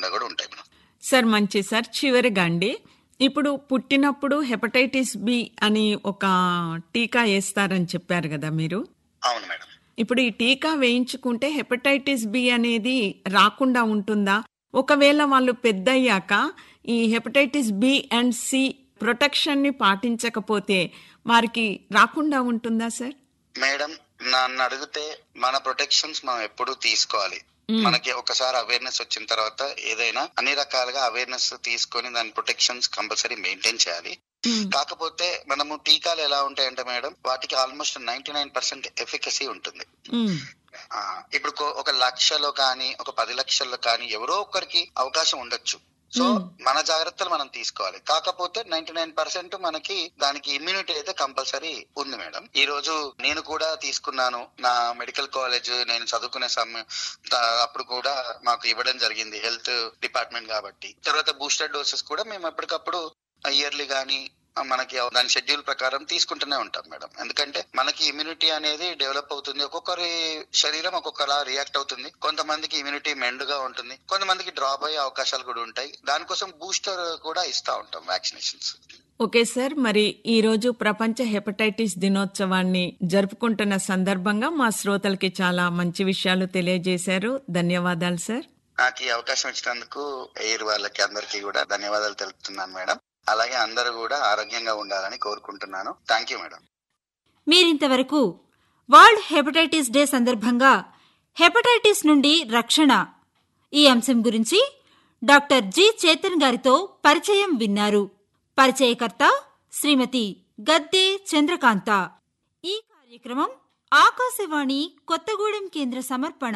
రాకుండా కూడా ఉంటాయి మేడం సార్ మంచి సార్ చివరిగా అండి ఇప్పుడు పుట్టినప్పుడు హెపటైటిస్ బి అని ఒక టీకా వేస్తారని చెప్పారు కదా మీరు అవును మేడం ఇప్పుడు ఈ టీకా వేయించుకుంటే హెపటైటిస్ బి అనేది రాకుండా ఉంటుందా ఒకవేళ వాళ్ళు పెద్దయ్యాక ఈ hepatitis B and C protection ని పాటించకపోతే వారికి రాకుండా ఉంటుందా సార్ మేడం నన్ను అడిగితే మన ప్రొటెక్షన్స్ మనం ఎప్పుడూ తీసుకోవాలి మనకి ఒకసారి అవేర్నెస్ వచ్చిన తర్వాత ఏదైనా అన్ని రకాలుగా అవేర్నెస్ తీసుకొని దాని ప్రొటెక్షన్స్ కంపల్సరీ మెయింటైన్ చేయాలి కాకపోతే మనము టీకాలు ఎలా ఉంటాయంటే మేడం వాటికి almost ninety nine percent efficacy ఉంటుంది మ్మ్. ఆ, ఇప్పుడు కో- ఒక లక్షలో కానీ ఒక పది లక్షల్లో కానీ ఎవరో ఒకరికి అవకాశం ఉండొచ్చు సో మన జాగ్రత్తలు మనం తీసుకోవాలి కాకపోతే నైన్టీ నైన్ పర్సెంట్ మనకి దానికి ఇమ్యూనిటీ అయితే కంపల్సరీ ఉంది మేడం ఈ రోజు నేను కూడా తీసుకున్నాను నా మెడికల్ కాలేజ్ నేను చదువుకునే సమయం త- అప్పుడు కూడా మాకు ఇవ్వడం జరిగింది హెల్త్ డిపార్ట్మెంట్ కాబట్టి తర్వాత బూస్టర్ డోసెస్ కూడా మేము ఎప్పటికప్పుడు ఇయర్లీ కానీ మనకి దాని షెడ్యూల్ ప్రకారం తీసుకుంటూనే ఉంటాం మేడం ఎందుకంటే మనకి ఇమ్యూనిటీ అనేది డెవలప్ అవుతుంది ఒక్కొక్కరి శరీరం ఒక్కొక్కలా రియాక్ట్ అవుతుంది కొంతమందికి ఇమ్యూనిటీ మెండుగా ఉంటుంది కొంతమందికి డ్రాప్ అయ్యే అవకాశాలు కూడా ఉంటాయి దానికోసం బూస్టర్ కూడా ఇస్తా ఉంటాం వ్యాక్సినేషన్స్ ఓకే సార్ మరి ఈ రోజు ప్రపంచ హెపటైటిస్ దినోత్సవాన్ని జరుపుకుంటున్న సందర్భంగా మా శ్రోతలకి చాలా మంచి విషయాలు తెలియజేశారు ధన్యవాదాలు సార్ నాకు ఈ అవకాశం ఇచ్చినందుకు ఎయిర్ వాళ్ళకి అందరికీ కూడా ధన్యవాదాలు తెలుపుతున్నాను మేడం అలాగే అందరూ కూడా ఆరోగ్యంగా ఉండాలని కోరుకుంటున్నాను థ్యాంక్ యూ మేడం మీరింతవరకు వరల్డ్ హెపటైటిస్ డే సందర్భంగా హెపటైటిస్ నుండి రక్షణ ఈ అంశం గురించి డాక్టర్ జి చేతన్ గారితో పరిచయం విన్నారు పరిచయకర్త శ్రీమతి గద్దె చంద్రకాంత ఈ కార్యక్రమం ఆకాశవాణి కొత్తగూడెం కేంద్ర సమర్పణ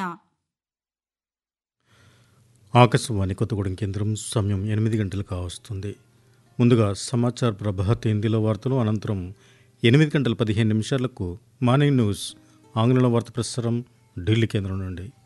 ఆకాశవాణి కొత్తగూడెం కేంద్రం సమయం ఎనిమిది గంటలు కావస్తుంది ముందుగా సమాచార్ ప్రభాత్ హిందీలో వార్తలు అనంతరం ఎనిమిది గంటల పదిహేను నిమిషాలకు మార్నింగ్ న్యూస్ ఆంగ్లంలో వార్త ప్రసారం ఢిల్లీ కేంద్రం నుండి